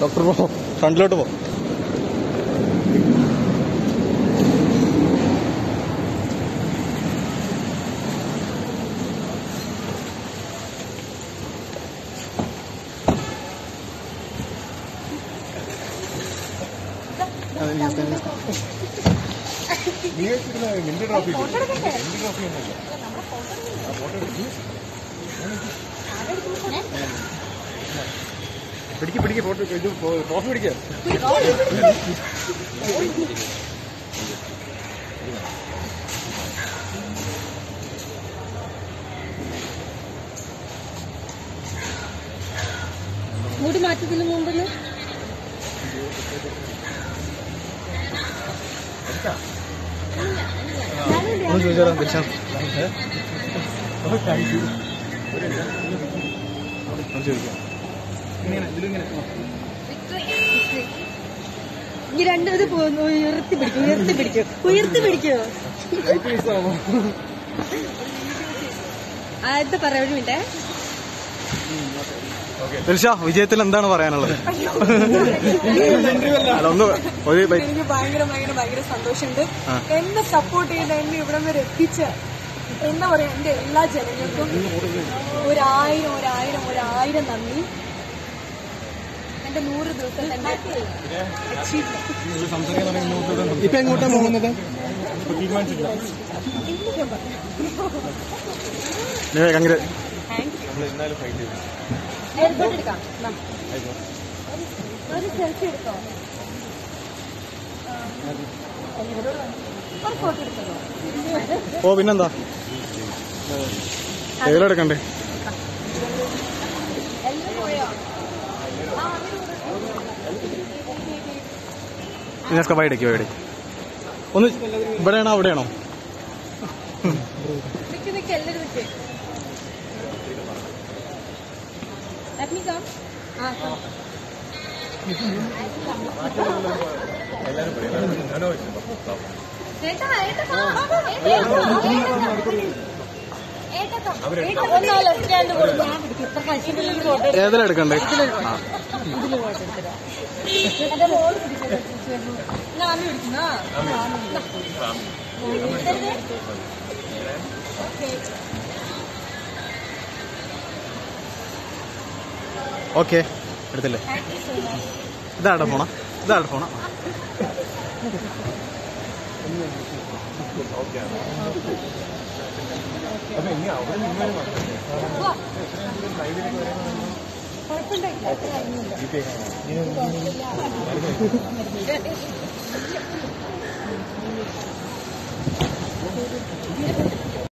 Doctor പോ ഫ്രണ്ടിലോട്ട് പോ നിന്റെ ട്രോഫി നിന്റെ ട്രോഫി ഒന്നുമില്ല പിടിക്ക് പിടിക്ക് ഫോട്ടോ ഇത് ട്രോഫി പിടിക്കുക മുടി മാറ്റത്തിന് മുമ്പെന്ന് ഒന്ന് ചോദിച്ചാലോ ദിൽഷ ഒന്ന് ചോദിക്കാം ഈ രണ്ടും ഇത് പോ- ഉയർത്തി പിടിക്കും ഉയർത്തി പിടിക്കും ഉയർത്തി പിടിക്കോ ആദ്യത്തെ പറയാം ഒരു മിനിറ്റേ ദിൽഷ വിജയത്തിൽ എന്താണ് പറയാനുള്ളത് അല്ല ഒന്ന് ഒരു ബൈ- എനിക്ക് ഭയങ്കര ഭയങ്കര ഭയങ്കര സന്തോഷമുണ്ട് ആ. എന്നെ സപ്പോർട്ട് ചെയ്ത് എന്നെ ഇവിടം വരെ എത്തിച്ച എന്താ പറയാ എന്റെ എല്ലാ ജനങ്ങൾക്കും ഒരായിരം ഒരായിരം ഒരായിരം നന്ദി എന്റെ നൂറ് ദിവസം എന്റെ achievement. ഇപ്പൊ എങ്ങോട്ടാ പോകുന്നത് കങ്കര എയർപോർട്ട് എടുക്കാം നാ. ഒരു സെൽഫി എടുത്തോ ഒരു ഫോട്ടോ എടുത്തോ ഓ പിന്നെന്താ ഏതിലെടുക്കണ്ടേ എല്ലാം പോയോ ഇതിനൊക്കെ വൈഡയ്ക്ക് വൈഡയ്ക്ക് ഒന്ന് ഇവിടെയാണോ അവിടെയാണോ നിക്ക് നിക്ക് എല്ലാരും നിക്ക് Let me come. ആ come. ഏട്ടാ, ഏട്ടാ, come. ഏട്ടാ, ഏട്ടാ, come. ഏട്ടാ, ഒന്ന് ആ left hand കൊടുക്ക്. ഇത്ര കഴിച്ചിട്ടില്ലെങ്കിൽ photo എടുക്കാം. ഏതിലെടുക്കണ്ടേ ആ എന്റെ മോള് പിടിച്ചത്. ഞാൻ ആമി പിടിക്കുന്നോ? ഇതെന്ത്? ഓക്കെ എടുത്തില്ലേ ഇതാടെ ഫോണ ഇതാടെ ഫോണ അപ്പൊ ഇനി അവിടെ നിന്ന് കുഴപ്പമുണ്ടായില്ല. ജിപേ